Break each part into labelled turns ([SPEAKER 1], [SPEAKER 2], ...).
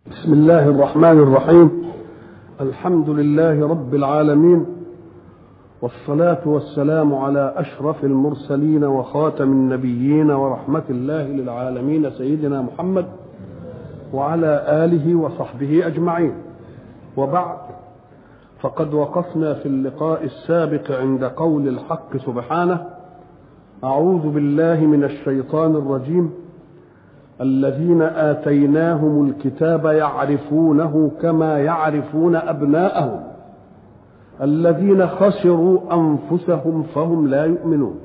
[SPEAKER 1] بسم الله الرحمن الرحيم الحمد لله رب العالمين والصلاة والسلام على أشرف المرسلين وخاتم النبيين ورحمة الله للعالمين سيدنا محمد وعلى آله وصحبه أجمعين وبعد فقد وقفنا في اللقاء السابق عند قول الحق سبحانه أعوذ بالله من الشيطان الرجيم الذين آتيناهم الكتاب يعرفونه كما يعرفون أبناءهم الذين خسروا أنفسهم فهم لا يؤمنون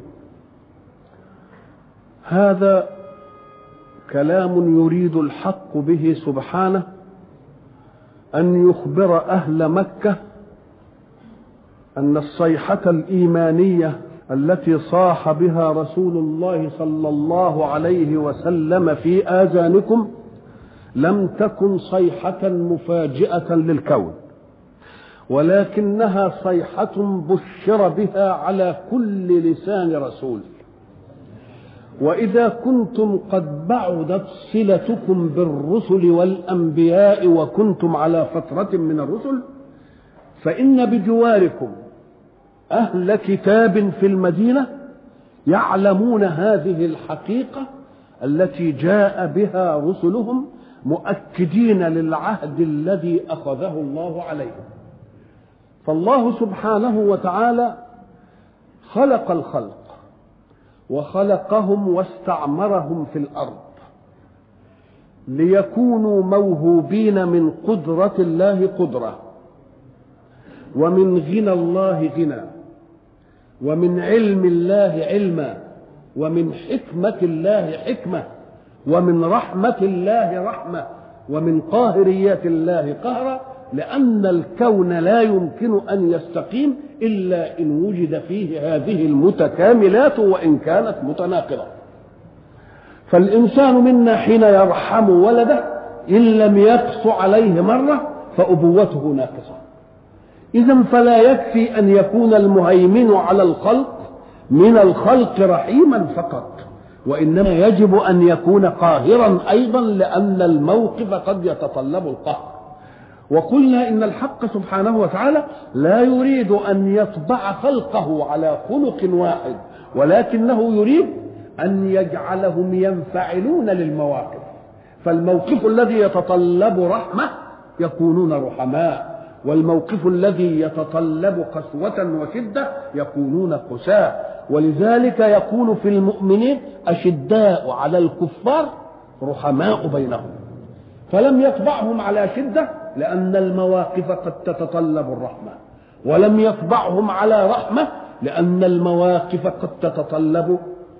[SPEAKER 1] هذا كلام يريد الحق به سبحانه أن يخبر أهل مكة أن الصيحة الإيمانية التي صاح بها رسول الله صلى الله عليه وسلم في آذانكم لم تكن صيحة مفاجئة للكون ولكنها صيحة بشر بها على كل لسان رسول وإذا كنتم قد بعدت صلتكم بالرسل والأنبياء وكنتم على فترة من الرسل فإن بجواركم أهل كتاب في المدينة يعلمون هذه الحقيقة التي جاء بها رسلهم مؤكدين للعهد الذي أخذه الله عليهم فالله سبحانه وتعالى خلق الخلق وخلقهم واستعمرهم في الأرض ليكونوا موهوبين من قدرة الله قدرة ومن غنى الله غنى ومن علم الله علما ومن حكمة الله حكمة ومن رحمة الله رحمة ومن قاهريات الله قهرا لأن الكون لا يمكن أن يستقيم إلا إن وجد فيه هذه المتكاملات وإن كانت متناقضة فالإنسان منا حين يرحم ولده إن لم يقص عليه مرة فأبوته ناقصة إذا فلا يكفي أن يكون المهيمن على الخلق من الخلق رحيما فقط وإنما يجب أن يكون قاهرا أيضا لأن الموقف قد يتطلب القهر وقلنا إن الحق سبحانه وتعالى لا يريد أن يطبع خلقه على خلق واحد ولكنه يريد أن يجعلهم ينفعلون للمواقف فالموقف الذي يتطلب رحمة يكونون رحماء والموقف الذي يتطلب قسوة وشدة يكونون قساة ولذلك يكون في المؤمنين أشداء على الكفار رحماء بينهم فلم يطبعهم على شدة لأن المواقف قد تتطلب الرحمة ولم يطبعهم على رحمة لأن المواقف قد تتطلب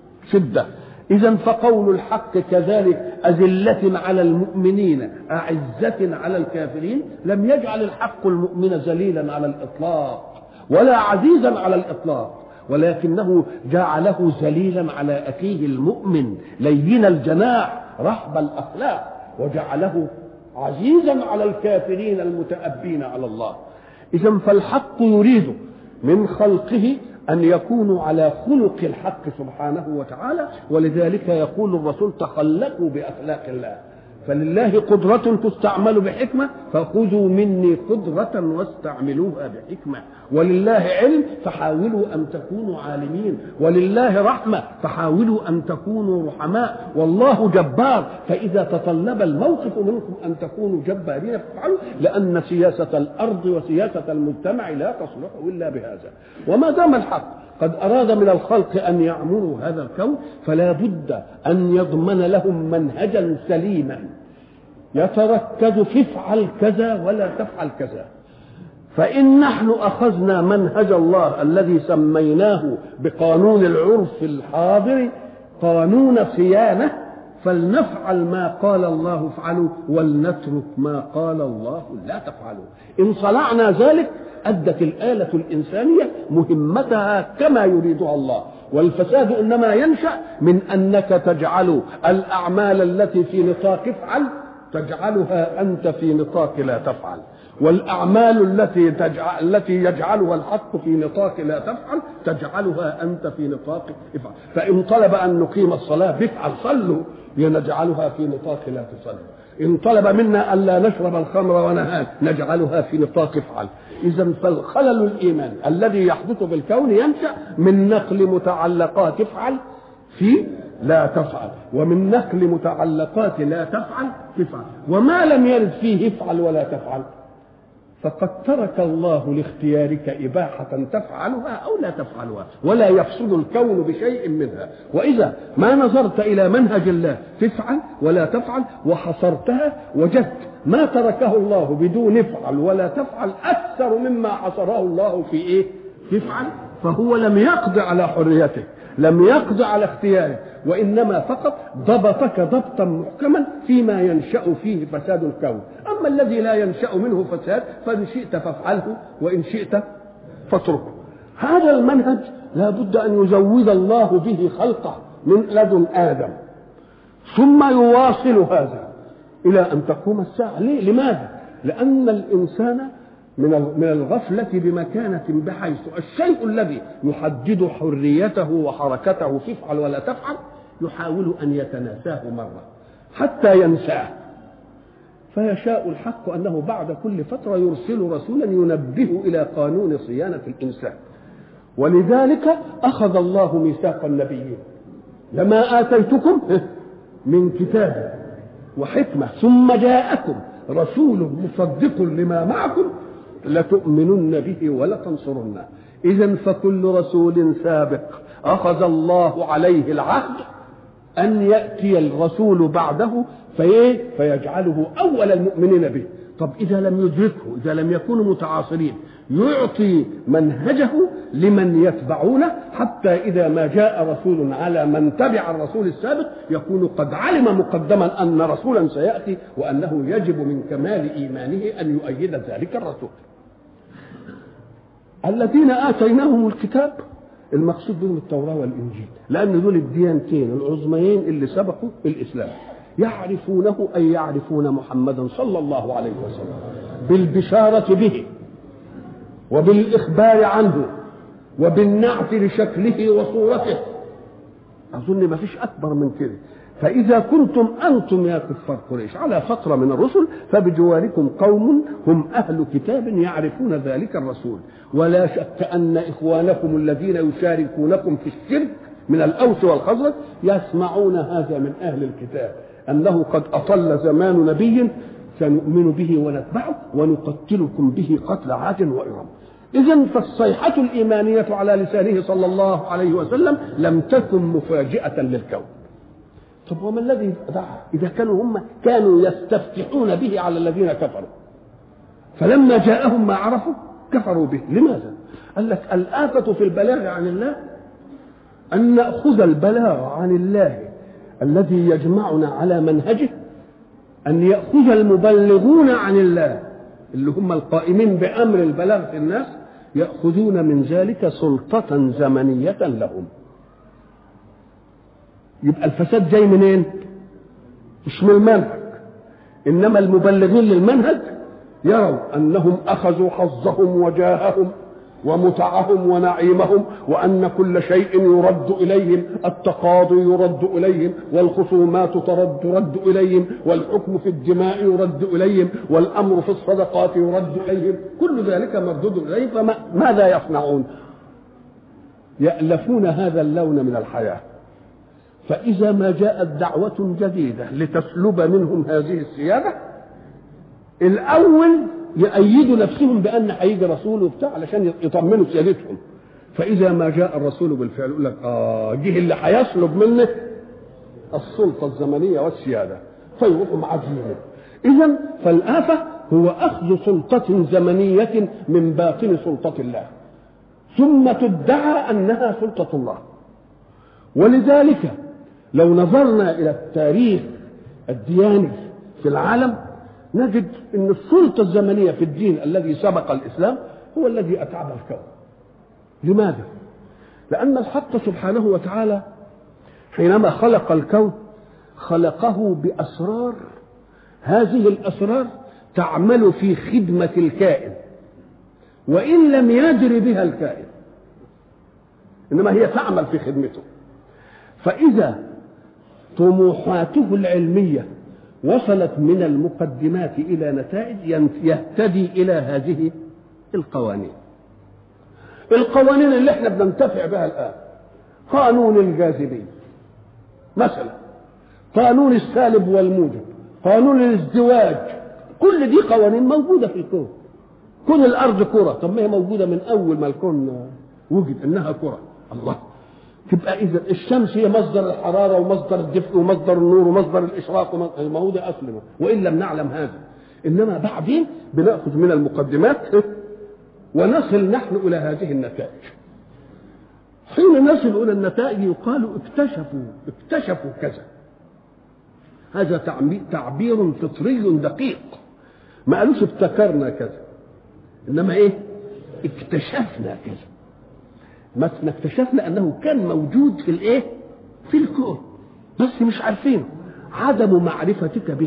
[SPEAKER 1] شدة إذا فقول الحق كذلك أذلة على المؤمنين أعزة على الكافرين لم يجعل الحق المؤمن ذليلا على الإطلاق ولا عزيزا على الإطلاق ولكنه جعله ذليلا على أخيه المؤمن لين الجناح رحب الأخلاق وجعله عزيزا على الكافرين المتأبين على الله إذا فالحق يريد من خلقه أن يكونوا على خلق الحق سبحانه وتعالى ولذلك يقول الرسول تخلقوا بأخلاق الله فلله قدرة تستعمل بحكمة فخذوا مني قدرة واستعملوها بحكمة ولله علم فحاولوا أن تكونوا عالمين ولله رحمة فحاولوا أن تكونوا رحماء والله جبار فإذا تطلب الموقف منكم أن تكونوا جبارين فافعلوا لأن سياسة الأرض وسياسة المجتمع لا تصلح إلا بهذا وما دام الحق قد أراد من الخلق أن يعمروا هذا الكون فلا بد أن يضمن لهم منهجا سليما يتركز في افعل كذا ولا تفعل كذا فإن نحن أخذنا منهج الله الذي سميناه بقانون العرف الحاضر قانون صيانة فلنفعل ما قال الله افعلوا ولنترك ما قال الله لا تفعلوا إن صنعنا ذلك أدت الآلة الإنسانية مهمتها كما يريدها الله والفساد إنما ينشأ من أنك تجعل الأعمال التي في نطاق افعل تجعلها أنت في نطاق لا تفعل والأعمال التي تجعل التي يجعلها الحق في نطاق لا تفعل تجعلها أنت في نطاق افعل فإن طلب أن نقيم الصلاة بفعل صلوا لنجعلها في نطاق لا تصلوا إن طلب منا ألا نشرب الخمر ونهان نجعلها في نطاق افعل إذا فالخلل الإيماني الذي يحدث بالكون ينشأ من نقل متعلقات افعل في لا تفعل ومن نقل متعلقات لا تفعل تفعل وما لم يرد فيه افعل ولا تفعل فقد ترك الله لاختيارك إباحة تفعلها أو لا تفعلها ولا يفسد الكون بشيء منها وإذا ما نظرت إلى منهج الله تفعل ولا تفعل وحصرتها وجدت ما تركه الله بدون افعل ولا تفعل أكثر مما حصره الله في إيه تفعل فهو لم يقض على حريتك لم يقض على اختيارك وإنما فقط ضبطك ضبطا محكما فيما ينشأ فيه فساد الكون أما الذي لا ينشأ منه فساد فإن شئت فافعله وإن شئت فاتركه هذا المنهج لا بد أن يزود الله به خلقه من لدن آدم ثم يواصل هذا إلى أن تقوم الساعة ليه؟ لماذا؟ لأن الإنسان من من الغفلة بمكانة بحيث الشيء الذي يحدد حريته وحركته تفعل ولا تفعل يحاول أن يتناساه مرة حتى ينساه فيشاء الحق أنه بعد كل فترة يرسل رسولا ينبه إلى قانون صيانة الإنسان ولذلك أخذ الله ميثاق النبيين لما آتيتكم من كتاب وحكمة ثم جاءكم رسول مصدق لما معكم لتؤمنن به ولتنصرنه إذا فكل رسول سابق أخذ الله عليه العهد أن يأتي الرسول بعده فيه فيجعله أول المؤمنين به طب إذا لم يدركه إذا لم يكونوا متعاصرين يعطي منهجه لمن يتبعونه حتى إذا ما جاء رسول على من تبع الرسول السابق يكون قد علم مقدما أن رسولا سيأتي وأنه يجب من كمال إيمانه أن يؤيد ذلك الرسول الذين آتيناهم الكتاب المقصود بهم التوراة والإنجيل لأن دول الديانتين العظميين اللي سبقوا الإسلام يعرفونه أي يعرفون محمدا صلى الله عليه وسلم بالبشارة به وبالإخبار عنه وبالنعت لشكله وصورته أظن ما فيش أكبر من كده فإذا كنتم أنتم يا كفار قريش على فترة من الرسل فبجواركم قوم هم أهل كتاب يعرفون ذلك الرسول ولا شك أن إخوانكم الذين يشاركونكم في الشرك من الأوس والخزرج يسمعون هذا من أهل الكتاب أنه قد أطل زمان نبي سنؤمن به ونتبعه ونقتلكم به قتل عاد وإرم إذا فالصيحة الإيمانية على لسانه صلى الله عليه وسلم لم تكن مفاجئة للكون طب وما الذي دعا إذا كانوا هم كانوا يستفتحون به على الذين كفروا فلما جاءهم ما عرفوا كفروا به لماذا قال لك الآفة في البلاغ عن الله أن نأخذ البلاغ عن الله الذي يجمعنا على منهجه أن يأخذ المبلغون عن الله اللي هم القائمين بأمر البلاغ في الناس يأخذون من ذلك سلطة زمنية لهم يبقى الفساد جاي منين مش من المنهج انما المبلغين للمنهج يروا انهم اخذوا حظهم وجاههم ومتعهم ونعيمهم وان كل شيء يرد اليهم التقاضي يرد اليهم والخصومات ترد ترد اليهم والحكم في الدماء يرد اليهم والامر في الصدقات يرد اليهم كل ذلك مردود اليهم فماذا يصنعون يالفون هذا اللون من الحياه فإذا ما جاءت دعوة جديدة لتسلب منهم هذه السيادة الأول يأيدوا نفسهم بأن هيجي رسول وبتاع علشان يطمنوا سيادتهم فإذا ما جاء الرسول بالفعل يقول لك آه جه اللي هيسلب منه السلطة الزمنية والسيادة فيروحوا معادينه إذا فالآفة هو أخذ سلطة زمنية من باطن سلطة الله ثم تدعى أنها سلطة الله ولذلك لو نظرنا الى التاريخ الدياني في العالم نجد ان السلطه الزمنيه في الدين الذي سبق الاسلام هو الذي اتعب الكون لماذا لان الحق سبحانه وتعالى حينما خلق الكون خلقه باسرار هذه الاسرار تعمل في خدمه الكائن وان لم يجر بها الكائن انما هي تعمل في خدمته فاذا طموحاته العلميه وصلت من المقدمات إلى نتائج يهتدي إلى هذه القوانين القوانين اللي احنا بننتفع بها الآن قانون الجاذبية مثلا قانون السالب والموجب قانون الازدواج كل دي قوانين موجودة في الكون كون الأرض كرة طب ما هي موجودة من أول ما الكون وجد إنها كرة الله تبقى إذا الشمس هي مصدر الحرارة ومصدر الدفء ومصدر النور ومصدر الإشراق ما هو ده أصل وإن لم نعلم هذا إنما بعدين بنأخذ من المقدمات ونصل نحن إلى هذه النتائج حين نصل إلى النتائج يقال اكتشفوا اكتشفوا كذا هذا تعبير فطري دقيق ما قالوش ابتكرنا كذا انما ايه اكتشفنا كذا مثلا اكتشفنا انه كان موجود في الايه في الكون بس مش عارفينه عدم معرفتك به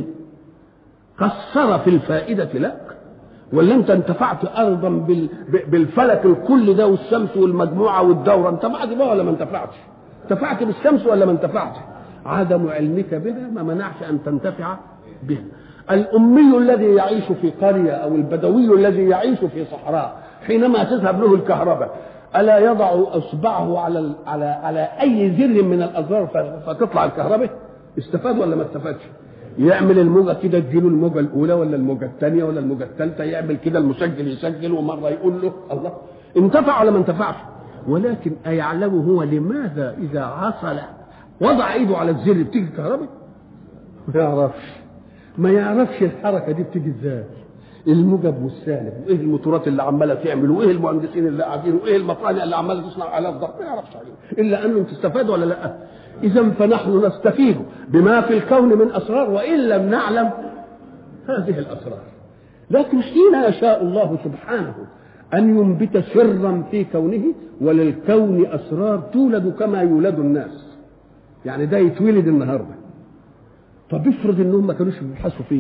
[SPEAKER 1] قصر في الفائدة لك ولا انت انتفعت ايضا بالفلك الكل ده والشمس والمجموعة والدورة انتفعت بها ولا ما انتفعتش انتفعت بالشمس ولا ما انتفعتش عدم علمك بها ما منعش ان تنتفع بها الأمي الذي يعيش في قرية أو البدوي الذي يعيش في صحراء حينما تذهب له الكهرباء ألا يضع إصبعه على على على أي زر من الأزرار فتطلع الكهرباء؟ استفاد ولا ما استفادش؟ يعمل الموجة كده تجيله الموجة الأولى ولا الموجة الثانية ولا الموجة الثالثة يعمل كده المسجل يسجل ومرة يقول له الله انتفع ولا ما انتفعش؟ ولكن أيعلم هو لماذا إذا عصل وضع إيده على الزر بتيجي الكهرباء؟ ما يعرفش ما يعرفش الحركه دي بتيجي ازاي الموجب والسالب وايه الموتورات اللي عماله تعمل وايه المهندسين اللي قاعدين وايه المصانع اللي عماله تصنع الاف ضغط ما يعرفش عليه الا انهم تستفاد ولا لا اذا فنحن نستفيد بما في الكون من اسرار وان لم نعلم هذه الاسرار لكن حين يشاء الله سبحانه ان ينبت سرا في كونه وللكون اسرار تولد كما يولد الناس يعني ده يتولد النهارده طب افرض انهم ما كانوش بيبحثوا فيه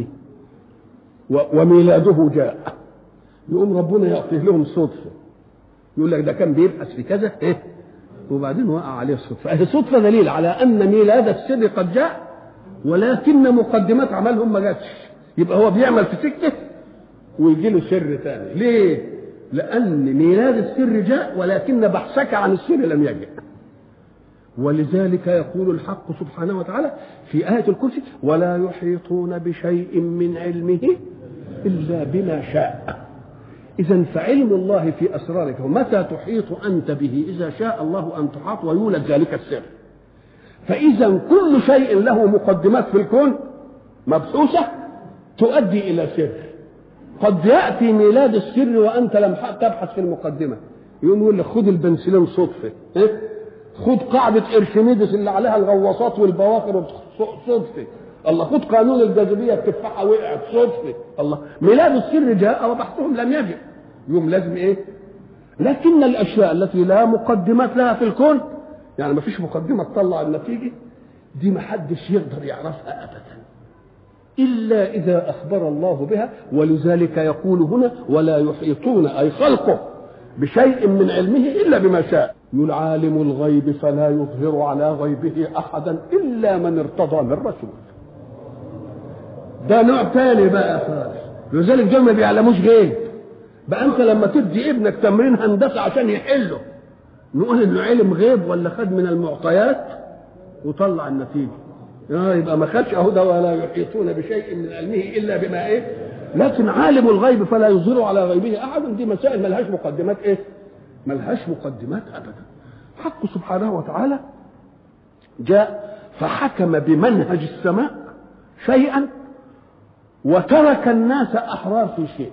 [SPEAKER 1] وميلاده جاء يقوم ربنا يعطيه لهم صدفه يقول لك ده كان بيبحث في كذا ايه وبعدين وقع عليه الصدفه اهي صدفه دليل على ان ميلاد السر قد جاء ولكن مقدمات عملهم ما جاتش يبقى هو بيعمل في سكه ويجي له سر ثاني ليه؟ لأن ميلاد السر جاء ولكن بحثك عن السر لم يجئ ولذلك يقول الحق سبحانه وتعالى في آية الكرسي ولا يحيطون بشيء من علمه إلا بما شاء إذا فعلم الله في أسرارك ومتى تحيط أنت به إذا شاء الله أن تحاط ويولد ذلك السر فإذا كل شيء له مقدمات في الكون مبثوثة تؤدي إلى سر قد يأتي ميلاد السر وأنت لم تبحث في المقدمة يقوم يقول لك خذ البنسلين صدفة إيه؟ خد قاعدة إرشميدس اللي عليها الغواصات والبواخر صدفة الله خد قانون الجاذبية التفاحة وقعت صدفة الله ميلاد السر جاء وبحثهم لم يجئ يوم لازم إيه لكن الأشياء التي لا مقدمات لها في الكون يعني ما فيش مقدمة تطلع النتيجة دي ما حدش يقدر يعرفها أبدا إلا إذا أخبر الله بها ولذلك يقول هنا ولا يحيطون أي خلقه بشيء من علمه إلا بما شاء يقول عالم الغيب فلا يظهر على غيبه احدا الا من ارتضى من رسول ده نوع تاني بقى خالص لذلك دول ما بيعلموش غيب بقى انت لما تدي ابنك تمرين هندسه عشان يحله نقول انه علم غيب ولا خد من المعطيات وطلع النتيجه آه يبقى ما خدش اهو ده ولا يحيطون بشيء من علمه الا بما ايه لكن عالم الغيب فلا يظهر على غيبه احد دي مسائل ملهاش مقدمات ايه ملهاش مقدمات ابدا حق سبحانه وتعالى جاء فحكم بمنهج السماء شيئا وترك الناس احرار في شيء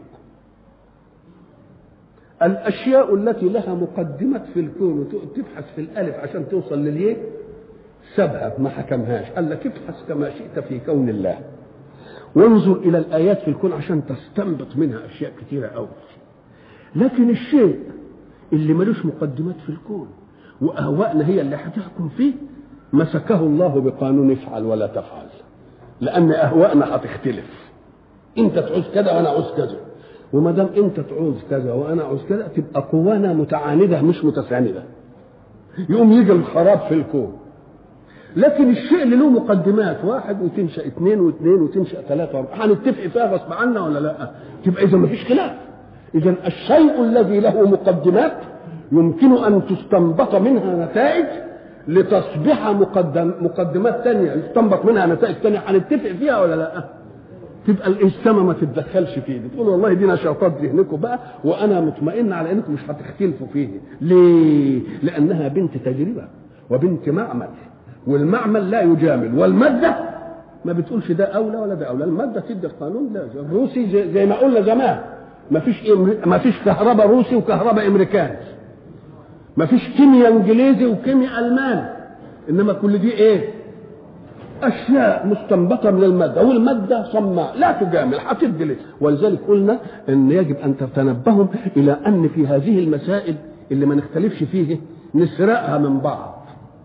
[SPEAKER 1] الاشياء التي لها مقدمه في الكون تبحث في الالف عشان توصل لليه سابها ما حكمهاش قال لك ابحث كما شئت في كون الله وانظر الى الايات في الكون عشان تستنبط منها اشياء كثيره قوي لكن الشيء اللي ملوش مقدمات في الكون واهوائنا هي اللي هتحكم فيه مسكه الله بقانون افعل ولا تفعل لان اهوائنا هتختلف انت تعوز كذا وانا عاوز كذا وما دام انت تعوز كذا وانا عاوز كذا تبقى قوانا متعانده مش متسانده يقوم يجي الخراب في الكون لكن الشيء اللي له مقدمات واحد وتنشا اثنين واثنين وتنشا ثلاثه واربعه هنتفق فيها غصب عنا ولا لا؟ تبقى اذا ما فيش خلاف. اذا الشيء الذي له مقدمات يمكن ان تستنبط منها نتائج لتصبح مقدم مقدمات ثانيه يستنبط منها نتائج ثانيه هنتفق فيها ولا لا؟ تبقى السما ما تتدخلش فيه تقول والله دي نشاطات ذهنكم بقى وانا مطمئن على انكم مش هتختلفوا فيه ليه لانها بنت تجربه وبنت معمل والمعمل لا يجامل والماده ما بتقولش ده اولى ولا ده اولى الماده تدي القانون لا الروسي زي, زي ما قلنا زمان ما فيش ما فيش كهرباء روسي وكهرباء امريكاني ما فيش كيمياء انجليزي وكيمياء الماني انما كل دي ايه اشياء مستنبطه من الماده والماده صماء لا تجامل هتدي ليه ولذلك قلنا ان يجب ان تتنبهوا الى ان في هذه المسائل اللي ما نختلفش فيه نسرقها من بعض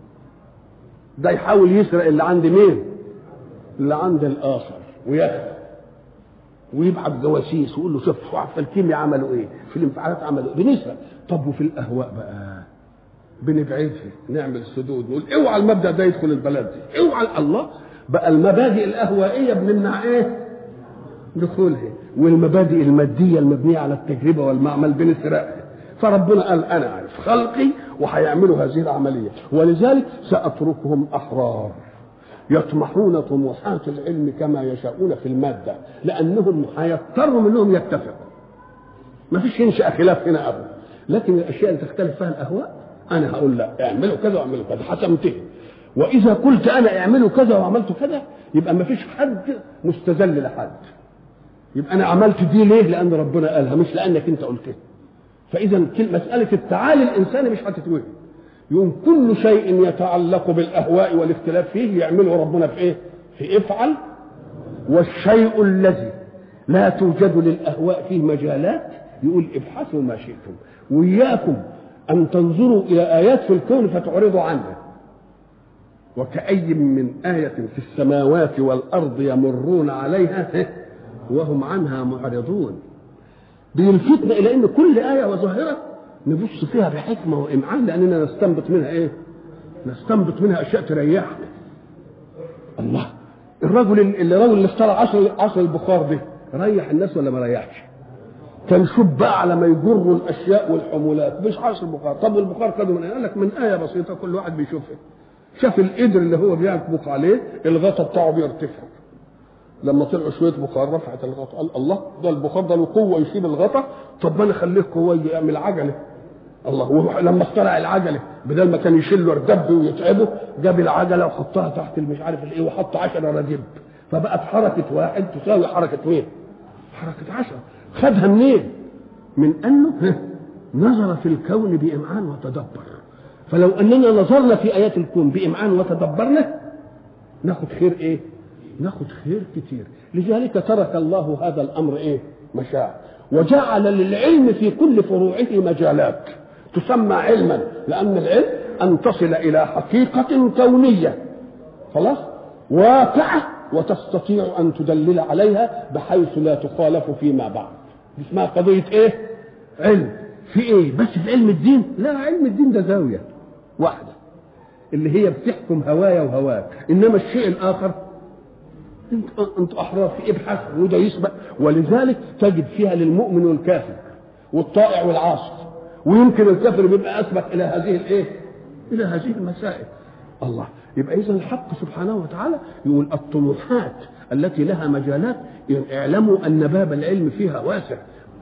[SPEAKER 1] ده يحاول يسرق اللي عند مين اللي عند الاخر وياخد ويبعت جواسيس ويقول له شوف في الكيمياء عملوا ايه في الانفعالات عملوا ايه بنسرق طب وفي الاهواء بقى بنبعدها نعمل سدود نقول اوعى المبدا ده يدخل البلد دي اوعى الله بقى المبادئ الاهوائيه بنمنع ايه دخولها والمبادئ الماديه المبنيه على التجربه والمعمل بنسرقها فربنا قال انا عارف خلقي وهيعملوا هذه العمليه ولذلك ساتركهم احرار يطمحون طموحات العلم كما يشاءون في الماده لانهم هيضطروا منهم يتفقوا ما فيش ينشا خلاف هنا ابدا لكن الاشياء اللي تختلف فيها الاهواء انا هقول لا اعملوا كذا واعملوا كذا حسمته واذا قلت انا اعملوا كذا وعملت كذا يبقى ما فيش حد مستذل لحد يبقى انا عملت دي ليه لان ربنا قالها مش لانك انت قلتها فاذا مساله التعالي الانساني مش هتتوهم يوم كل شيء يتعلق بالاهواء والاختلاف فيه يعمله ربنا في ايه في افعل والشيء الذي لا توجد للاهواء فيه مجالات يقول ابحثوا ما شئتم وإياكم أن تنظروا إلى آيات في الكون فتعرضوا عنها وكأي من آية في السماوات والأرض يمرون عليها وهم عنها معرضون بيلفتنا إلى أن كل آية وظاهرة نبص فيها بحكمة وإمعان لأننا نستنبط منها إيه؟ نستنبط منها أشياء تريحنا الله الرجل اللي الرجل اللي اخترع عصر عصر البخار ده ريح الناس ولا ما ريحش؟ كان شوف بقى على ما يجروا الاشياء والحمولات مش عصر البخار طب والبخار خدوا من قال لك من ايه بسيطه كل واحد بيشوفها شاف القدر اللي هو بيطبخ عليه الغطا بتاعه بيرتفع لما طلعوا شويه بخار رفعت الغطا قال الله ده البخار ده له قوه يشيل الغطا طب ما انا اخليه قوه يعمل عجله الله لما اخترع العجله بدل ما كان يشيل له ردب ويتعبه جاب العجله وحطها تحت المش عارف الايه وحط 10 ردب فبقت حركه واحد تساوي حركه مين؟ حركه 10 خدها منين؟ من انه نظر في الكون بامعان وتدبر فلو اننا نظرنا في ايات الكون بامعان وتدبرنا ناخد خير ايه؟ ناخد خير كتير لذلك ترك الله هذا الامر ايه؟ مشاع وجعل للعلم في كل فروعه مجالات تسمى علما لان العلم ان تصل الى حقيقه كونيه خلاص واقعه وتستطيع ان تدلل عليها بحيث لا تخالف فيما بعد دي اسمها قضيه ايه علم في ايه بس في علم الدين لا علم الدين ده زاويه واحده اللي هي بتحكم هوايا وهواك انما الشيء الاخر انت انت احرار في ابحث وده يسبق ولذلك تجد فيها للمؤمن والكافر والطائع والعاصي ويمكن الكافر بيبقى اسبق الى هذه الايه؟ الى هذه المسائل الله يبقى اذا الحق سبحانه وتعالى يقول الطموحات التي لها مجالات اعلموا ان باب العلم فيها واسع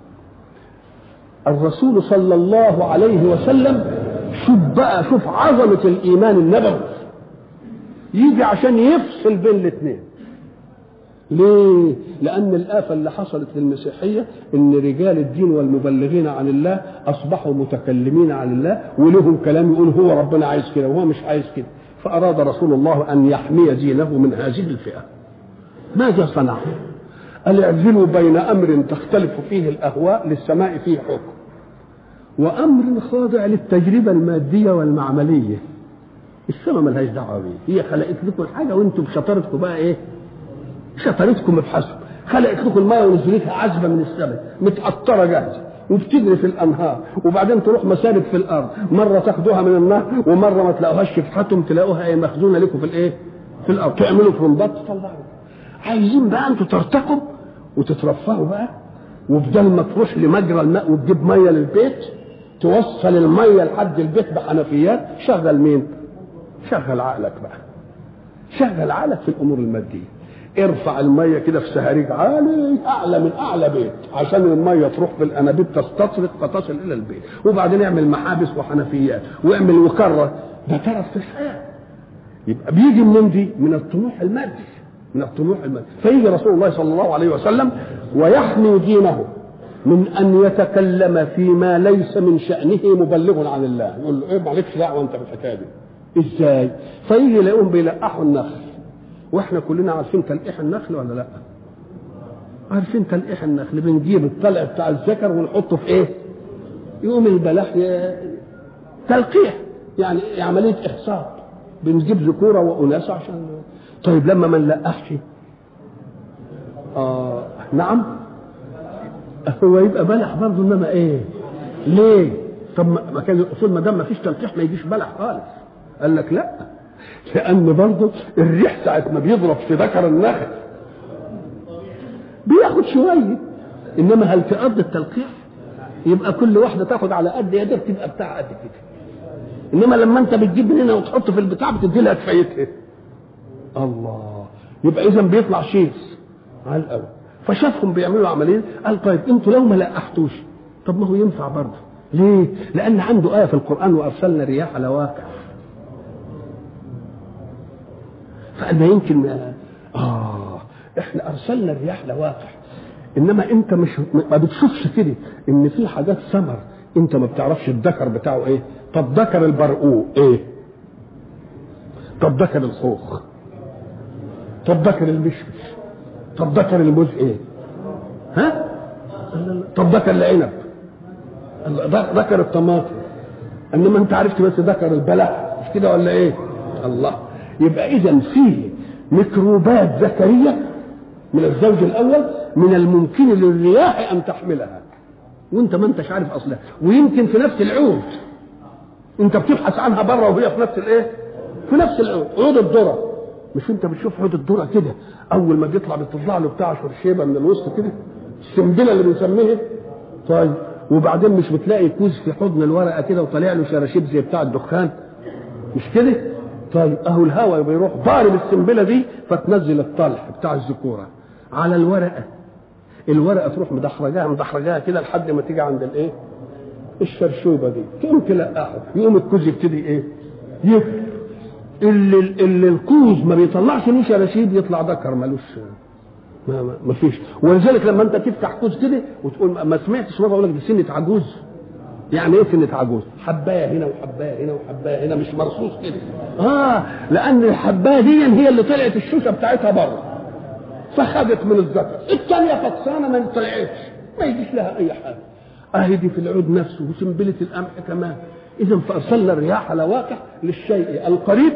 [SPEAKER 1] الرسول صلى الله عليه وسلم شوف بقى شوف عظمه الايمان النبوي يجي عشان يفصل بين الاثنين ليه؟ لأن الآفة اللي حصلت للمسيحية إن رجال الدين والمبلغين عن الله أصبحوا متكلمين عن الله ولهم كلام يقول هو ربنا عايز كده وهو مش عايز كده فأراد رسول الله أن يحمي دينه من هذه الفئة ماذا صنع؟ قال اعزلوا بين أمر تختلف فيه الأهواء للسماء فيه حكم وأمر خاضع للتجربة المادية والمعملية السماء ملهاش دعوة بيه هي خلقت لكم الحاجة وانتم بشطارتكم بقى ايه؟ شطارتكم ابحثوا خلقت لكم الماء ونزلتها عذبة من السماء متقطرة جاهزة وبتجري في الانهار وبعدين تروح مسارب في الارض مره تاخدوها من النهر ومره ما تلاقوهاش في فتحتهم تلاقوها ايه مخزونه لكم في الايه في الارض تعملوا ترمبات تطلعوا عايزين بقى انتوا ترتقوا وتترفهوا بقى وبدل ما تروح لمجرى الماء وتجيب ميه للبيت توصل الميه لحد البيت بحنفيات شغل مين؟ شغل عقلك بقى شغل عقلك في الامور الماديه ارفع الميه كده في سهريج عالي اعلى من اعلى بيت عشان الميه تروح في الانابيب تستطرق فتصل الى البيت وبعدين اعمل محابس وحنفيات واعمل وكره ده ترف في الحياه يبقى بيجي منين دي؟ من الطموح المادي من الطموح المادي فيجي رسول الله صلى الله عليه وسلم ويحمي دينه من ان يتكلم فيما ليس من شانه مبلغ عن الله يقول له ايه معلكش دعوه انت بالحكايه دي ازاي فيجي يلاقيهم بيلقحوا النخل واحنا كلنا عارفين تلقيح النخل ولا لا عارفين تلقيح النخل بنجيب الطلع بتاع الذكر ونحطه في ايه يقوم البلح ي... تلقيح يعني عمليه احصاد بنجيب ذكوره واناث عشان طيب لما ما نلقحش آه نعم هو يبقى بلح برضه انما ايه ليه طب ما كان الاصول ما دام ما فيش تلقيح ما يجيش بلح خالص قال لك لا لان برضه الريح ساعه ما بيضرب في ذكر النخل بياخد شويه انما هل تقضي التلقيح يبقى كل واحده تاخد على قد يدها بتبقى بتاع قد كده انما لما انت بتجيب من هنا وتحط في البتاع بتدي لها كفايتها الله يبقى اذا بيطلع شيز على الاول فشافهم بيعملوا عمليه قال طيب انتوا لو ما لقحتوش طب ما هو ينفع برضه ليه؟ لأن عنده آية في القرآن وأرسلنا الرياح لواقع فقال ما يمكن آه إحنا أرسلنا الرياح لواقع إنما أنت مش ما بتشوفش كده إن في حاجات ثمر أنت ما بتعرفش الذكر بتاعه إيه؟ طب ذكر البرقوق إيه؟ طب ذكر الخوخ طب ذكر المشمش طب ذكر الموز إيه؟ ها؟ طب ذكر العنب ذكر الطماطم انما انت عرفت بس ذكر البلح مش كده ولا ايه الله يبقى اذا فيه ميكروبات ذكريه من الزوج الاول من الممكن للرياح ان تحملها وانت ما انتش عارف اصلها ويمكن في نفس العود انت بتبحث عنها بره وهي في نفس الايه في نفس العود عود الذره مش انت بتشوف عود الذره كده اول ما بيطلع بتطلع له بتاع شرشيبه من الوسط كده السنبله اللي بنسميها طيب وبعدين مش بتلاقي كوز في حضن الورقه كده وطالع له شراشيب زي بتاع الدخان مش كده طيب اهو الهواء بيروح ضارب السنبله دي فتنزل الطلح بتاع الذكوره على الورقه الورقه تروح مدحرجاها مدحرجاها كده لحد ما تيجي عند الايه الشرشوبه دي تقوم تلقحه يقوم الكوز يبتدي ايه يكبر اللي اللي الكوز ما بيطلعش له شراشيب يطلع ذكر ملوش ما, ما, ما فيش ولذلك لما انت تفتح كوز كده وتقول ما سمعتش مره اقول لك دي سنه عجوز يعني ايه سنه عجوز حبايه هنا وحبايه هنا وحبايه هنا مش مرصوص كده اه لان الحبايه دي هي اللي طلعت الشوشه بتاعتها بره فخدت من الذكر الثانيه فطسانه ما طلعتش ما يجيش لها اي حاجه اهي دي في العود نفسه وسنبله القمح كمان اذا فارسلنا الرياح لواقع للشيء القريب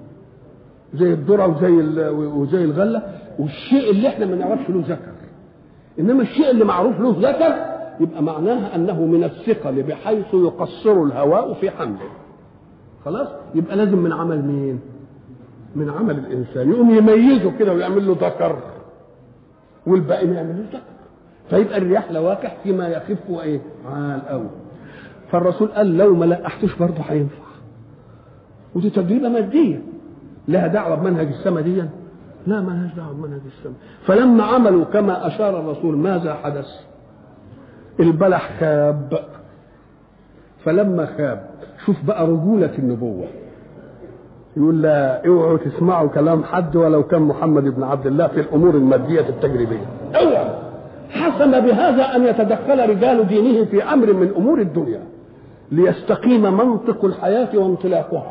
[SPEAKER 1] زي الذره وزي وزي الغله والشيء اللي احنا ما نعرفش له ذكر انما الشيء اللي معروف له ذكر يبقى معناها انه من الثقل بحيث يقصر الهواء في حمله خلاص يبقى لازم من عمل مين من عمل الانسان يقوم يميزه كده ويعمل له ذكر والباقي ما يعملوش ذكر فيبقى الرياح لواقع فيما يخف وايه عال قوي فالرسول قال لو ما لقحتوش برضه هينفع ودي تجربه ماديه لها دعوه بمنهج السما دي لا ما لهاش دعوه بمنهج السماء فلما عملوا كما اشار الرسول ماذا حدث البلح خاب فلما خاب شوف بقى رجولة النبوة يقول لا اوعوا تسمعوا كلام حد ولو كان محمد بن عبد الله في الامور المادية التجريبية اوعوا حسم بهذا ان يتدخل رجال دينه في امر من امور الدنيا ليستقيم منطق الحياة وانطلاقها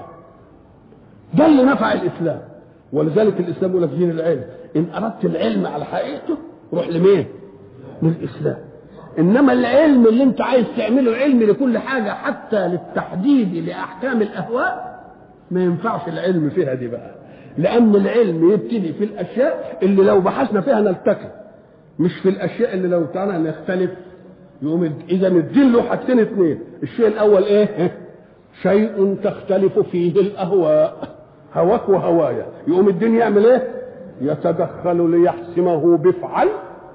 [SPEAKER 1] ده اللي نفع الاسلام ولذلك الاسلام يقول لك دين العلم ان اردت العلم على حقيقته روح لمين للاسلام انما العلم اللي انت عايز تعمله علم لكل حاجه حتى للتحديد لاحكام الاهواء ما ينفعش العلم فيها دي بقى لان العلم يبتدي في الاشياء اللي لو بحثنا فيها نلتقي مش في الاشياء اللي لو تعالى نختلف يقوم اذا الدين له حاجتين اثنين الشيء الاول ايه شيء تختلف فيه الاهواء هواك وهوايا يقوم الدين يعمل ايه يتدخل ليحسمه بفعل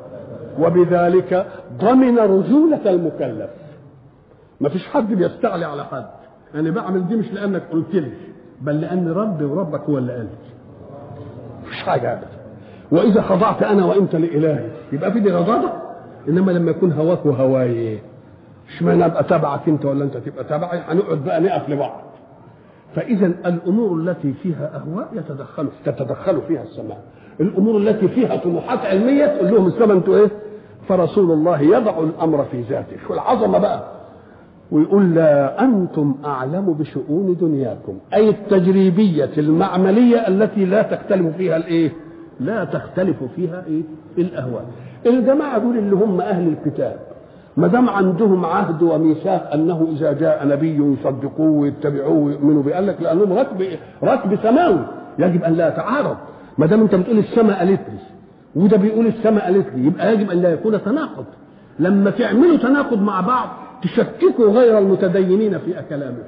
[SPEAKER 1] وبذلك ضمن رجولة المكلف ما فيش حد بيستعلي على حد انا يعني بعمل دي مش لانك قلت لي بل لان ربي وربك هو اللي قال لي مفيش حاجه ابدا واذا خضعت انا وانت لالهي يبقى في دي رضاضه انما لما يكون هواك وهواي اشمعنى ابقى تبعك انت ولا انت تبقى تبعي هنقعد بقى نقف لبعض فاذا الامور التي فيها اهواء يتدخل تتدخل فيها السماء الامور التي فيها طموحات علميه تقول لهم السماء انتوا ايه فرسول الله يضع الامر في ذاته شو العظمه بقى ويقول لا انتم اعلم بشؤون دنياكم اي التجريبيه المعمليه التي لا تختلف فيها الايه لا تختلف فيها ايه الاهواء الجماعه دول اللي هم اهل الكتاب ما دام عندهم عهد وميثاق انه اذا جاء نبي يصدقوه ويتبعوه ويؤمنوا به قال لك لانهم ركب ركب سماوي يجب ان لا يتعارض ما دام انت بتقول السماء قالت لي وده بيقول السماء قالت لي يبقى يجب ان لا يكون تناقض لما تعملوا تناقض مع بعض تشككوا غير المتدينين في كلامه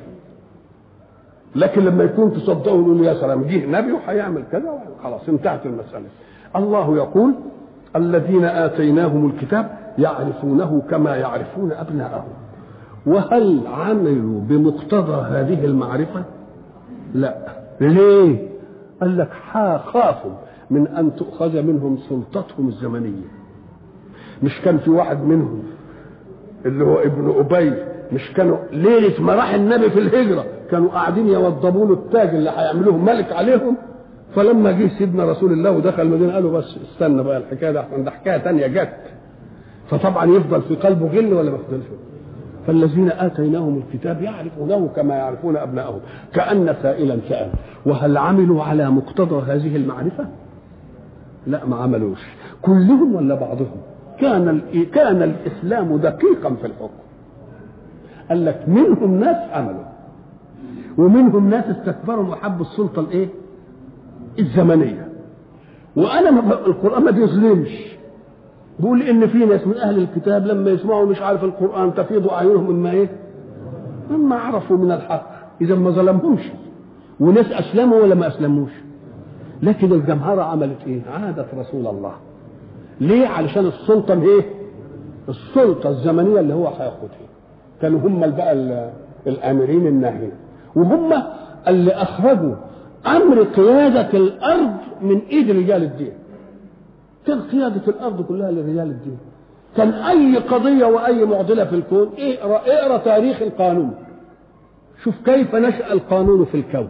[SPEAKER 1] لكن لما يكون تصدقوا يقولوا يا سلام جه نبي وهيعمل كذا خلاص انتهت المساله الله يقول الذين اتيناهم الكتاب يعرفونه كما يعرفون ابناءهم وهل عملوا بمقتضى هذه المعرفه لا ليه قال لك خافوا من ان تؤخذ منهم سلطتهم الزمنيه مش كان في واحد منهم اللي هو ابن ابي مش كانوا ليله ما راح النبي في الهجره كانوا قاعدين يوضبوا له التاج اللي هيعملوه ملك عليهم فلما جه سيدنا رسول الله ودخل المدينه قالوا بس استنى بقى الحكايه ده ده حكايه ثانيه جت فطبعا يفضل في قلبه غل ولا ما يفضلش فالذين اتيناهم الكتاب يعرفونه كما يعرفون ابنائهم كان سائلا سال وهل عملوا على مقتضى هذه المعرفه لا ما عملوش كلهم ولا بعضهم كان كان الاسلام دقيقا في الحكم قال لك منهم ناس عملوا ومنهم ناس استكبروا وحبوا السلطه الايه الزمنيه وانا القران ما بيظلمش بيقول ان في ناس من اهل الكتاب لما يسمعوا مش عارف القران تفيض اعينهم مما ايه مما عرفوا من الحق اذا ما ظلمهمش وناس اسلموا ولا ما اسلموش لكن الجمهرة عملت ايه عادت رسول الله ليه علشان السلطة ايه السلطة الزمنية اللي هو هياخدها كانوا هم بقى الامرين الناهين وهم اللي اخرجوا امر قيادة الارض من ايد رجال الدين كان قيادة الارض كلها لرجال الدين كان اي قضية واي معضلة في الكون اقرا اقرا تاريخ القانون شوف كيف نشأ القانون في الكون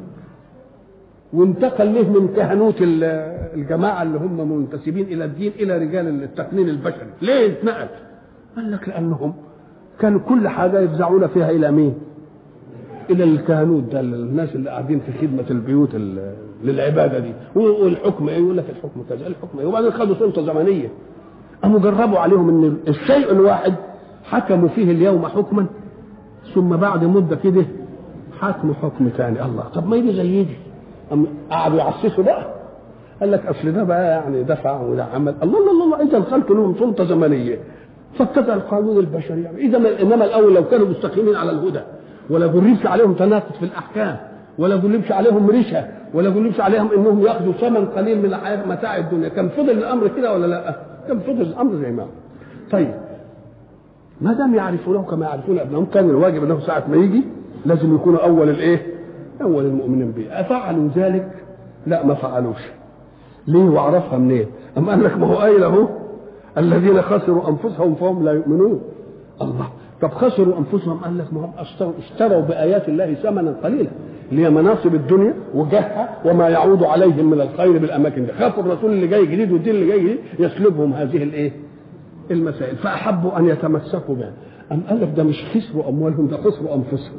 [SPEAKER 1] وانتقل له من كهنوت الجماعة اللي هم منتسبين إلى الدين إلى رجال التقنين البشري ليه اتنقل قال لك لأنهم كانوا كل حاجة يفزعون فيها إلى مين إلى الكهنوت ده الناس اللي قاعدين في خدمة البيوت للعبادة دي والحكم إيه يقول لك الحكم كذا الحكم إيه وبعدين خدوا سلطة زمنية قاموا جربوا عليهم إن الشيء الواحد حكموا فيه اليوم حكما ثم بعد مدة كده حكموا حكم ثاني الله طب ما يجي زي دي قعدوا يعسسوا بقى قال لك اصل ده بقى يعني دفع وده عمل الله الله الله اذا الخلق لهم سلطه زمنيه فابتدى القانون البشري يعني اذا انما الاول لو كانوا مستقيمين على الهدى ولا جربش عليهم تناقض في الاحكام ولا جربش عليهم رشا ولا جربش عليهم انهم ياخذوا ثمن قليل من متاع الدنيا كان فضل الامر كده ولا لا؟ كان فضل الامر زي ما هو طيب ما دام يعرفونه كما يعرفون ابنائهم كان الواجب انه ساعه ما يجي لازم يكونوا اول الايه؟ اول المؤمنين به افعلوا ذلك لا ما فعلوش ليه وعرفها منين أم قال لك ما هو قايل اهو الذين خسروا انفسهم فهم لا يؤمنون الله طب خسروا انفسهم قال لك ما هم اشتروا, اشتروا بايات الله ثمنا قليلا اللي هي مناصب الدنيا وجهها وما يعود عليهم من الخير بالاماكن دي خافوا الرسول اللي جاي جديد والدين اللي جاي جديد يسلبهم هذه الايه المسائل فاحبوا ان يتمسكوا بها أم قال لك ده مش خسروا اموالهم ده خسروا انفسهم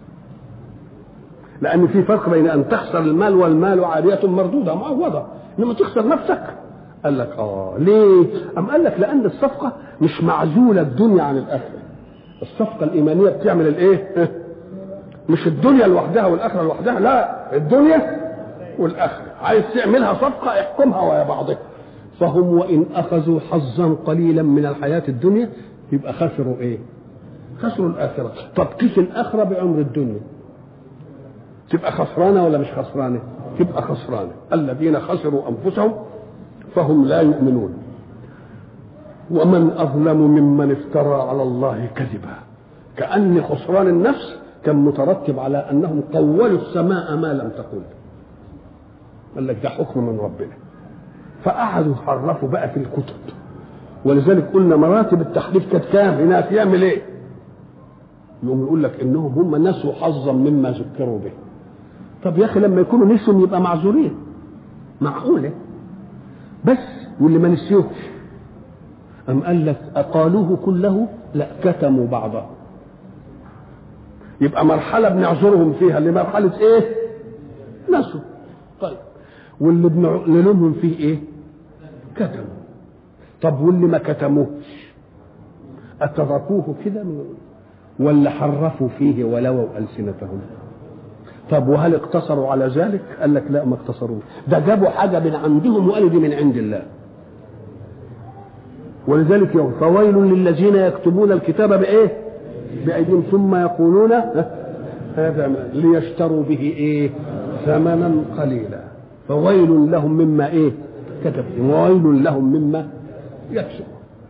[SPEAKER 1] لان في فرق بين ان تخسر المال والمال عاريه مردوده معوضه انما تخسر نفسك قال لك اه ليه ام قال لك لان الصفقه مش معزوله الدنيا عن الاخره الصفقه الايمانيه بتعمل الايه مش الدنيا لوحدها والاخره لوحدها لا الدنيا والاخره عايز تعملها صفقه احكمها ويا بعضها فهم وان اخذوا حظا قليلا من الحياه الدنيا يبقى خسروا ايه خسروا الاخره طب قيس الاخره بعمر الدنيا تبقى خسرانه ولا مش خسرانه تبقى خسرانه الذين خسروا انفسهم فهم لا يؤمنون ومن اظلم ممن افترى على الله كذبا كان خسران النفس كان مترتب على انهم قولوا السماء ما لم تقل قال لك ده حكم من ربنا فقعدوا يحرفوا بقى في الكتب ولذلك قلنا مراتب التحريف كانت كام هناك يعمل ايه يقوم يقول لك انهم هم نسوا حظا مما ذكروا به طب يا اخي لما يكونوا نسوا يبقى معذورين معقوله بس واللي ما نسيوش أم قال لك أقالوه كله لا كتموا بعضه يبقى مرحلة بنعذرهم فيها اللي مرحلة إيه؟ نسوا طيب واللي بنلومهم فيه إيه؟ كتموا طب واللي ما كتموش أتركوه كده ولا حرفوا فيه ولووا ألسنتهم طب وهل اقتصروا على ذلك؟ قال لك لا ما اقتصروش ده جابوا حاجة من عندهم وقالوا دي من عند الله ولذلك يوم فويل للذين يكتبون الكتاب بايه بايديهم ثم يقولون هذا ليشتروا به ايه ثمنا قليلا فويل لهم مما ايه كتب وويل لهم مما يكسب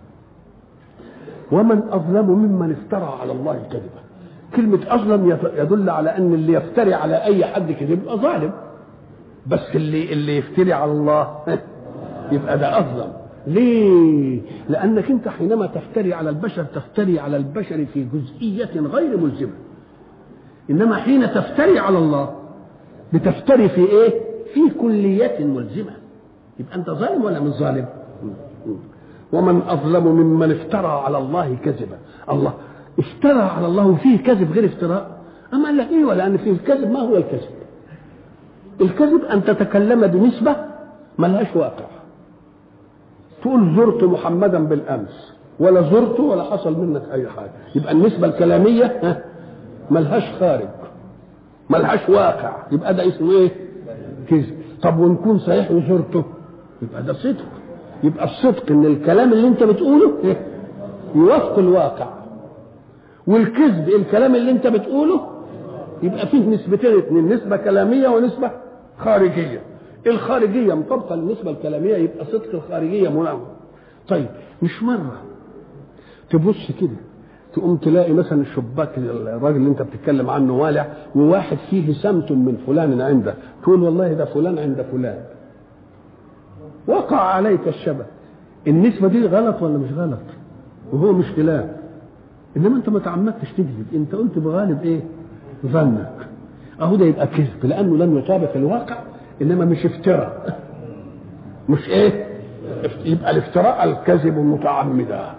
[SPEAKER 1] ومن اظلم ممن افترى على الله كذبا كلمة أظلم يدل على أن اللي يفتري على أي حد كذب يبقى ظالم بس اللي اللي يفتري على الله يبقى ده أظلم ليه؟ لأنك أنت حينما تفتري على البشر تفتري على البشر في جزئية غير ملزمة. إنما حين تفتري على الله بتفتري في إيه؟ في كلية ملزمة. يبقى أنت ظالم ولا مش ظالم؟ ومن أظلم ممن افترى على الله كذبا. الله افترى على الله وفيه كذب غير افتراء. أما قال لك إيه ولا أن فيه الكذب ما هو الكذب؟ الكذب أن تتكلم بنسبة ملهاش واقع. تقول زرت محمدا بالامس ولا زرته ولا حصل منك اي حاجه يبقى النسبه الكلاميه ملهاش خارج ملهاش واقع يبقى ده اسمه ايه كذب طب ونكون صحيح وزرته يبقى ده صدق يبقى الصدق ان الكلام اللي انت بتقوله يوافق الواقع والكذب الكلام اللي انت بتقوله يبقى فيه نسبتين اتنين نسبه كلاميه ونسبه خارجيه الخارجيه مطابقه للنسبه الكلاميه يبقى صدق الخارجيه مناوب طيب مش مره تبص كده تقوم تلاقي مثلا الشباك الراجل اللي انت بتتكلم عنه والع وواحد فيه سمت من فلان عنده تقول والله ده فلان عند فلان وقع عليك الشبه النسبة دي غلط ولا مش غلط وهو مش خلاف انما انت ما تعمدتش تكذب انت قلت بغالب ايه ظنك اهو ده يبقى كذب لانه لم يطابق الواقع انما مش افتراء مش ايه يبقى الافتراء الكذب متعمدا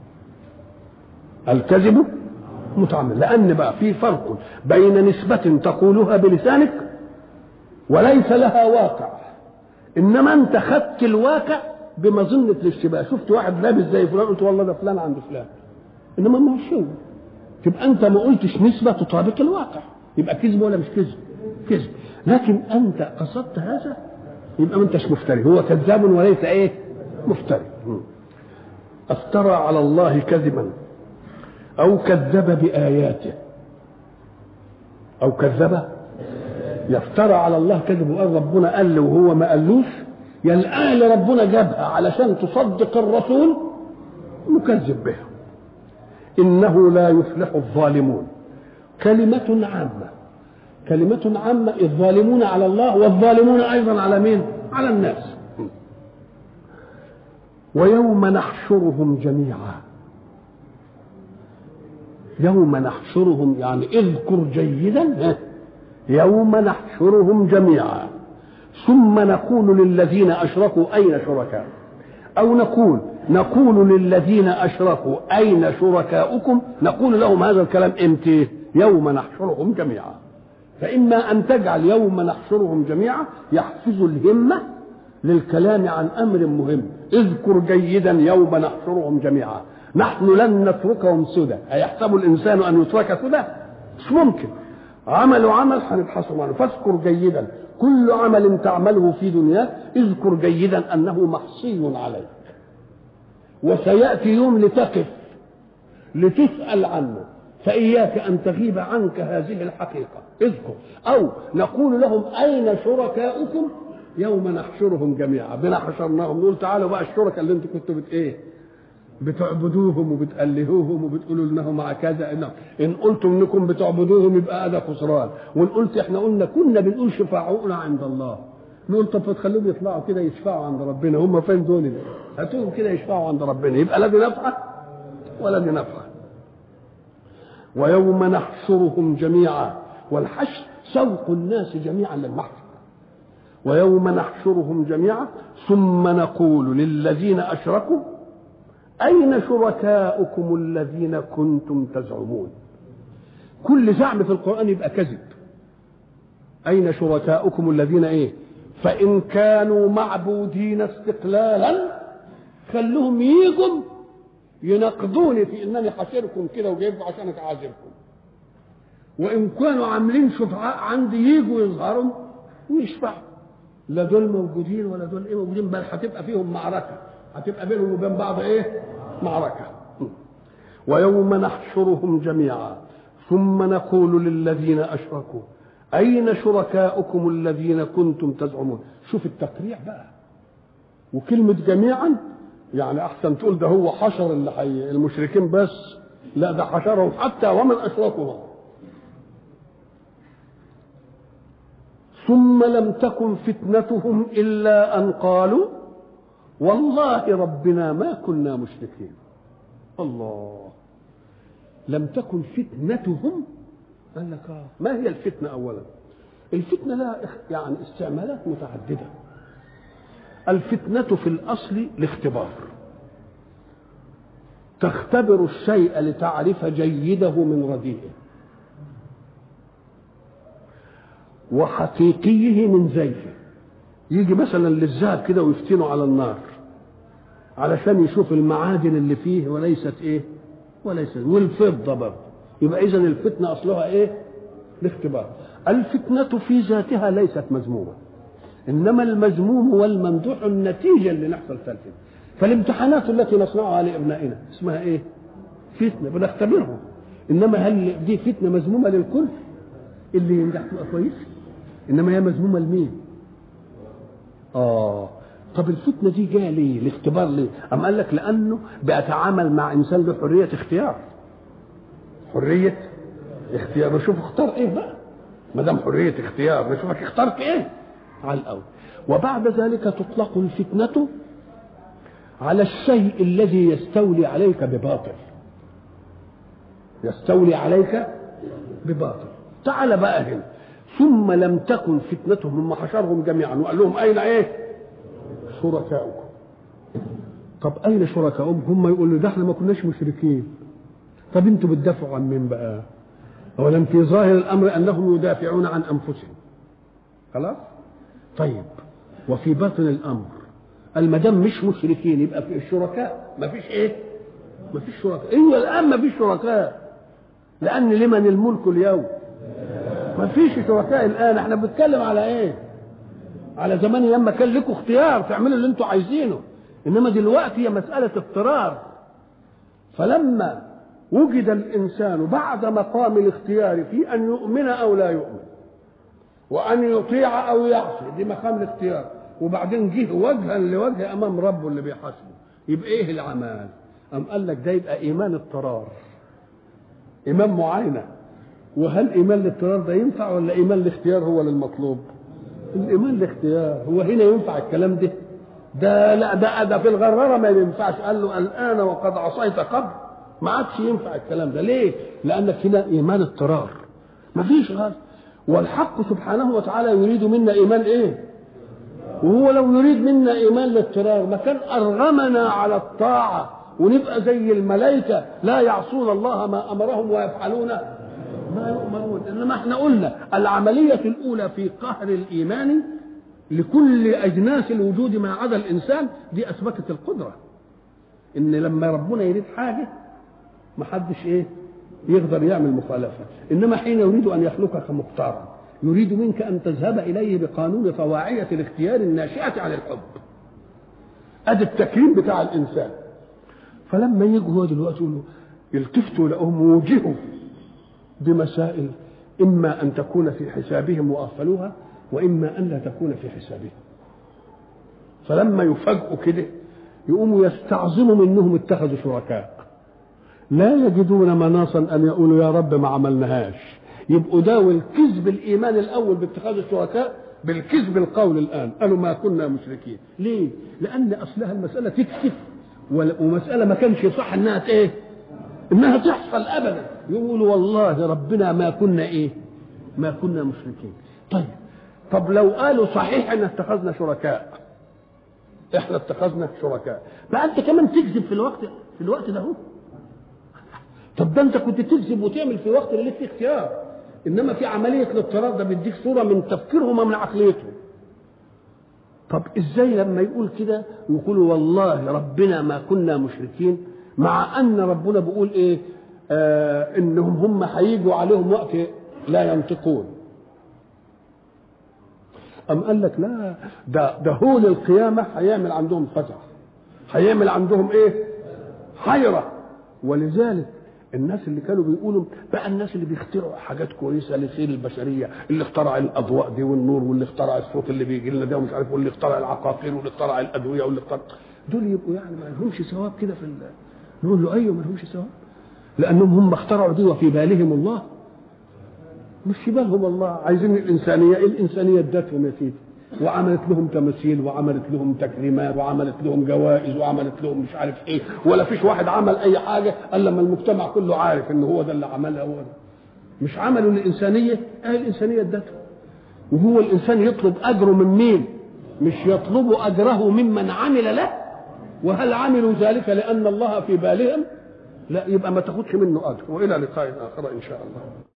[SPEAKER 1] الكذب متعمد لان بقى في فرق بين نسبة تقولها بلسانك وليس لها واقع انما انت خدت الواقع بمظنة الاشتباه شفت واحد لابس زي فلان قلت والله ده فلان عند فلان انما ما هوش هو تبقى انت ما قلتش نسبة تطابق الواقع يبقى كذب ولا مش كذب كذب لكن انت قصدت هذا يبقى ما انتش مفتري هو كذاب وليس ايه مفتري افترى على الله كذبا او كذب باياته او كذب يفترى على الله كذب وقال ربنا قال له وهو ما قالوش يا الآية اللي ربنا جابها علشان تصدق الرسول مكذب بها إنه لا يفلح الظالمون كلمة عامة كلمة عامة الظالمون على الله والظالمون أيضا على مين؟ على الناس ويوم نحشرهم جميعا يوم نحشرهم يعني اذكر جيدا يوم نحشرهم جميعا ثم نقول للذين اشركوا اين شركاء او نقول نقول للذين اشركوا اين شركاؤكم نقول لهم هذا الكلام امتى يوم نحشرهم جميعا فاما ان تجعل يوم نحشرهم جميعا يحفز الهمه للكلام عن امر مهم اذكر جيدا يوم نحشرهم جميعا نحن لن نتركهم سدى ايحسب الانسان ان يترك سدى مش ممكن عملوا عمل هنبحثوا عنه فاذكر جيدا كل عمل تعمله في دنياك اذكر جيدا انه محصي عليك وسياتي يوم لتقف لتسأل عنه فإياك أن تغيب عنك هذه الحقيقة اذكر أو نقول لهم أين شركاؤكم يوم نحشرهم جميعا بنا حشرناهم نقول تعالوا بقى الشركاء اللي انتم كنتوا بت ايه بتعبدوهم وبتألهوهم وبتقولوا انهم مع كذا إن, ان قلتم انكم بتعبدوهم يبقى هذا خسران وان قلت احنا قلنا كنا بنقول شفاعونا عند الله نقول طب تخليهم يطلعوا كده يشفعوا عند ربنا هم فين دول هاتوهم كده يشفعوا عند ربنا يبقى لا دي نفعه ولا دي نفعه ويوم نحشرهم جميعا والحشر سوق الناس جميعا للمحشر ويوم نحشرهم جميعا ثم نقول للذين اشركوا اين شركاؤكم الذين كنتم تزعمون كل زعم في القران يبقى كذب اين شركاؤكم الذين ايه فان كانوا معبودين استقلالا خلوهم يجوا ينقضوني في انني حاشركم كده وجايبكم عشان اعذبكم وان كانوا عاملين شفعاء عندي يجوا يظهروا ويشفعوا لا دول موجودين ولا دول ايه موجودين بل هتبقى فيهم معركه هتبقى بينهم وبين بعض ايه معركه ويوم نحشرهم جميعا ثم نقول للذين اشركوا اين شركاؤكم الذين كنتم تزعمون شوف التقريع بقى وكلمه جميعا يعني احسن تقول ده هو حشر اللي حي المشركين بس لا ده حشرهم حتى ومن اشركوا ثم لم تكن فتنتهم الا ان قالوا والله ربنا ما كنا مشركين الله لم تكن فتنتهم قال لك آه. ما هي الفتنه اولا الفتنه لها يعني استعمالات متعدده الفتنة في الأصل الاختبار تختبر الشيء لتعرف جيده من رديئه وحقيقيه من زيفه يجي مثلا للذهب كده ويفتنه على النار علشان يشوف المعادن اللي فيه وليست ايه وليست والفضه برضه يبقى اذا الفتنه اصلها ايه الاختبار الفتنه في ذاتها ليست مذمومه انما المذموم والممدوح النتيجه اللي نحصل فيها الفتنه فالامتحانات التي نصنعها لابنائنا اسمها ايه فتنه بنختبرهم انما هل دي فتنه مذمومه للكل اللي ينجح تبقى كويس انما هي مذمومه لمين اه طب الفتنه دي جايه ليه الاختبار ليه اما قال لك لانه بيتعامل مع انسان له حريه اختيار حريه اختيار نشوف اختار ايه بقى ما دام حريه اختيار نشوفك اخترت ايه على الأول وبعد ذلك تطلق الفتنة على الشيء الذي يستولي عليك بباطل يستولي عليك بباطل تعال بقى هنا ثم لم تكن فتنتهم هم حشرهم جميعا وقال لهم أين إيه شركاؤكم طب أين شركاؤهم هم يقولوا ده احنا ما كناش مشركين طب انتوا بتدافعوا عن مين بقى أولا في ظاهر الأمر أنهم يدافعون عن أنفسهم خلاص طيب وفي باطن الامر المدام مش مشركين يبقى في الشركاء ما فيش ايه ما فيش شركاء ايوه الان ما فيش شركاء لان لمن الملك اليوم ما فيش شركاء الان احنا بنتكلم على ايه على زمان لما كان لكم اختيار تعملوا اللي انتوا عايزينه انما دلوقتي هي مساله اضطرار فلما وجد الانسان بعد مقام الاختيار في ان يؤمن او لا يؤمن وان يطيع او يعصي دي مقام الاختيار وبعدين جه وجها لوجه امام ربه اللي بيحاسبه يبقى ايه العمل ام قال لك ده يبقى ايمان اضطرار ايمان معاينه وهل ايمان الاضطرار ده ينفع ولا ايمان الاختيار هو للمطلوب الايمان الاختيار هو هنا ينفع الكلام ده ده لا ده ده في الغراره ما ينفعش قال له الان وقد عصيت قبل ما عادش ينفع الكلام ده ليه لانك هنا ايمان اضطرار ما فيش غير والحق سبحانه وتعالى يريد منا ايمان ايه وهو لو يريد منا ايمان الاضطرار ما كان ارغمنا على الطاعه ونبقى زي الملائكه لا يعصون الله ما امرهم ويفعلون ما يؤمرون انما احنا قلنا العمليه الاولى في قهر الايمان لكل اجناس الوجود ما عدا الانسان دي اثبتت القدره ان لما ربنا يريد حاجه ما حدش ايه يقدر يعمل مخالفه انما حين يريد ان يخلقك مختارا يريد منك ان تذهب اليه بقانون طواعيه الاختيار الناشئه عن الحب ادي التكريم بتاع الانسان فلما يجي هو دلوقتي يقول له يلتفتوا لهم وجهوا بمسائل إما أن تكون في حسابهم وأغفلوها وإما أن لا تكون في حسابهم فلما يفاجئوا كده يقوموا يستعظموا منهم اتخذوا شركاء لا يجدون مناصا أن يقولوا يا رب ما عملناهاش يبقوا داوا الكذب الإيمان الأول باتخاذ الشركاء بالكذب القول الآن قالوا ما كنا مشركين ليه؟ لأن أصلها المسألة تكذب ومسألة ما كانش صح إنها إيه؟ إنها تحصل أبدا يقولوا والله ربنا ما كنا إيه؟ ما كنا مشركين طيب طب لو قالوا صحيح ان اتخذنا شركاء احنا اتخذنا شركاء بقى انت كمان تكذب في الوقت في الوقت ده هو طب ده انت كنت تكذب وتعمل في وقت اللي ليك فيه اختيار انما في عمليه الاضطرار ده بيديك صوره من تفكيرهم ومن عقليتهم طب ازاي لما يقول كده ويقولوا والله ربنا ما كنا مشركين مع ان ربنا بيقول ايه آه انهم هم هيجوا عليهم وقت لا ينطقون أم قال لك لا ده ده هول القيامة هيعمل عندهم فزع هيعمل عندهم إيه؟ حيرة ولذلك الناس اللي كانوا بيقولوا بقى الناس اللي بيخترعوا حاجات كويسه لخير البشريه اللي اخترع الاضواء دي والنور واللي اخترع الصوت اللي بيجي لنا ده ومش عارف واللي اخترع العقاقير واللي اخترع الادويه واللي اخترع دول يبقوا يعني ما لهمش ثواب كده في ال... نقول له ايوه ما لهمش ثواب لانهم هم اخترعوا دي وفي بالهم الله مش في بالهم الله عايزين الانسانيه الانسانيه ادتهم يا سيدي وعملت لهم تماثيل وعملت لهم تكريمات وعملت لهم جوائز وعملت لهم مش عارف ايه ولا فيش واحد عمل اي حاجه الا لما المجتمع كله عارف ان هو ده اللي عملها هو ده مش عملوا الانسانيه اه الانسانيه ادتهم وهو الانسان يطلب اجره من مين مش يطلب اجره ممن عمل له وهل عملوا ذلك لان الله في بالهم لا يبقى ما تاخدش منه اجر والى لقاء اخر ان شاء الله